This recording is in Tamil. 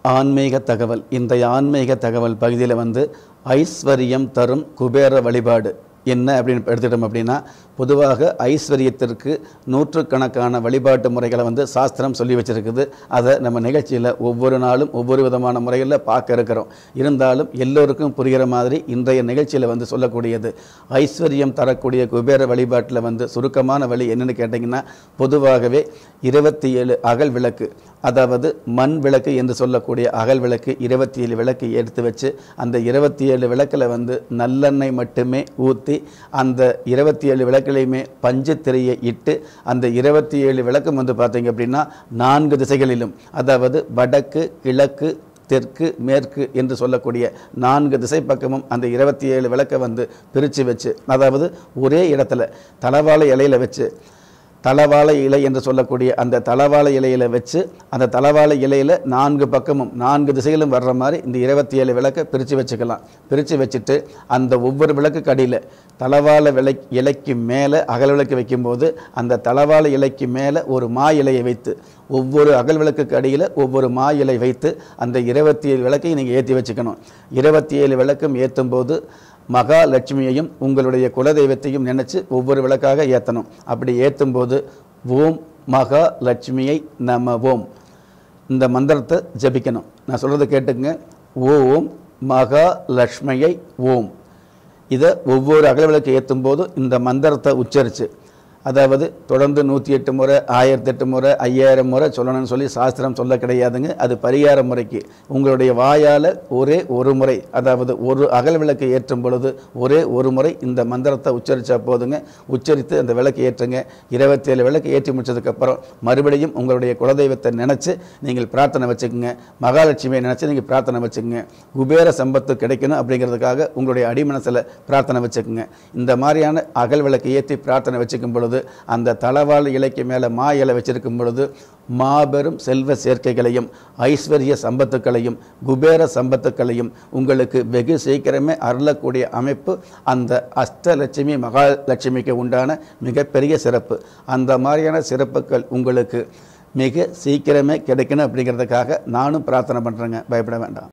ஆன்மீக தகவல் இன்றைய ஆன்மீக தகவல் பகுதியில் வந்து ஐஸ்வர்யம் தரும் குபேர வழிபாடு என்ன அப்படின்னு எடுத்துட்டோம் அப்படின்னா பொதுவாக ஐஸ்வர்யத்திற்கு நூற்றுக்கணக்கான வழிபாட்டு முறைகளை வந்து சாஸ்திரம் சொல்லி வச்சிருக்குது அதை நம்ம நிகழ்ச்சியில் ஒவ்வொரு நாளும் ஒவ்வொரு விதமான முறைகளில் பார்க்க இருக்கிறோம் இருந்தாலும் எல்லோருக்கும் புரிகிற மாதிரி இன்றைய நிகழ்ச்சியில் வந்து சொல்லக்கூடியது ஐஸ்வர்யம் தரக்கூடிய குபேர வழிபாட்டில் வந்து சுருக்கமான வழி என்னன்னு கேட்டிங்கன்னா பொதுவாகவே இருபத்தி ஏழு அகல் விளக்கு அதாவது மண் விளக்கு என்று சொல்லக்கூடிய அகல் விளக்கு இருபத்தி ஏழு விளக்கு எடுத்து வச்சு அந்த இருபத்தி ஏழு விளக்கில் வந்து நல்லெண்ணெய் மட்டுமே ஊற்றி அந்த இருபத்தி ஏழு விளக்குலையுமே பஞ்சு திரையை இட்டு அந்த இருபத்தி ஏழு விளக்கம் வந்து பார்த்தீங்க அப்படின்னா நான்கு திசைகளிலும் அதாவது வடக்கு கிழக்கு தெற்கு மேற்கு என்று சொல்லக்கூடிய நான்கு திசை பக்கமும் அந்த இருபத்தி ஏழு விளக்கை வந்து பிரித்து வச்சு அதாவது ஒரே இடத்துல தலவாழை இலையில வச்சு தலவாழை இலை என்று சொல்லக்கூடிய அந்த தலவாழை இலையில வச்சு அந்த தலவாழை இலையில நான்கு பக்கமும் நான்கு திசைகளும் வர்ற மாதிரி இந்த இருபத்தி ஏழு விளக்கை பிரித்து வச்சுக்கலாம் பிரித்து வச்சுட்டு அந்த ஒவ்வொரு விளக்குக்கு அடியில் தலவாழை விளை இலைக்கு மேலே அகல் விளக்கு வைக்கும்போது அந்த தலவாழை இலைக்கு மேலே ஒரு மா இலையை வைத்து ஒவ்வொரு அகல் விளக்குக்கு அடியில் ஒவ்வொரு மா இலை வைத்து அந்த இருபத்தி ஏழு விளக்கையும் நீங்கள் ஏற்றி வச்சுக்கணும் இருபத்தி ஏழு விளக்கும் ஏற்றும் போது மகாலட்சுமியையும் உங்களுடைய குலதெய்வத்தையும் நினச்சி ஒவ்வொரு விளக்காக ஏற்றணும் அப்படி ஏற்றும் போது ஓம் மகாலட்சுமியை நம ஓம் இந்த மந்திரத்தை ஜபிக்கணும் நான் சொல்கிறத கேட்டுங்க ஓம் மகாலட்சுமியை ஓம் இதை ஒவ்வொரு அகலவிளக்கு ஏற்றும் போது இந்த மந்திரத்தை உச்சரித்து அதாவது தொடர்ந்து நூற்றி எட்டு முறை ஆயிரத்தெட்டு முறை ஐயாயிரம் முறை சொல்லணும்னு சொல்லி சாஸ்திரம் சொல்ல கிடையாதுங்க அது பரிகார முறைக்கு உங்களுடைய வாயால் ஒரே ஒரு முறை அதாவது ஒரு அகல் விளக்கு ஏற்றும் பொழுது ஒரே ஒரு முறை இந்த மந்திரத்தை உச்சரித்தா போதுங்க உச்சரித்து அந்த விளக்கு ஏற்றுங்க இருபத்தேழு விளக்கு ஏற்றி முடிச்சதுக்கப்புறம் மறுபடியும் உங்களுடைய குலதெய்வத்தை நினச்சி நீங்கள் பிரார்த்தனை வச்சுக்கோங்க மகாலட்சுமியை நினச்சி நீங்கள் பிரார்த்தனை வச்சுக்கோங்க குபேர சம்பத்து கிடைக்கணும் அப்படிங்கிறதுக்காக உங்களுடைய அடிமனசில் பிரார்த்தனை வச்சுக்கோங்க இந்த மாதிரியான அகல் விளக்கு ஏற்றி பிரார்த்தனை வச்சுக்கும் பொழுது அந்த தளவாழ் இலைக்கு மேலே மா இலை வச்சிருக்கும் பொழுது மாபெரும் செல்வ சேர்க்கைகளையும் ஐஸ்வர்ய சம்பத்துக்களையும் குபேர சம்பத்துக்களையும் உங்களுக்கு வெகு சீக்கிரமே அருளக்கூடிய அமைப்பு அந்த அஷ்டலட்சுமி மகாலட்சுமிக்கு உண்டான மிகப்பெரிய சிறப்பு அந்த மாதிரியான சிறப்புகள் உங்களுக்கு மிக சீக்கிரமே கிடைக்கணும் அப்படிங்கிறதுக்காக நானும் பிரார்த்தனை பண்ணுறேங்க பயப்பட வேண்டாம்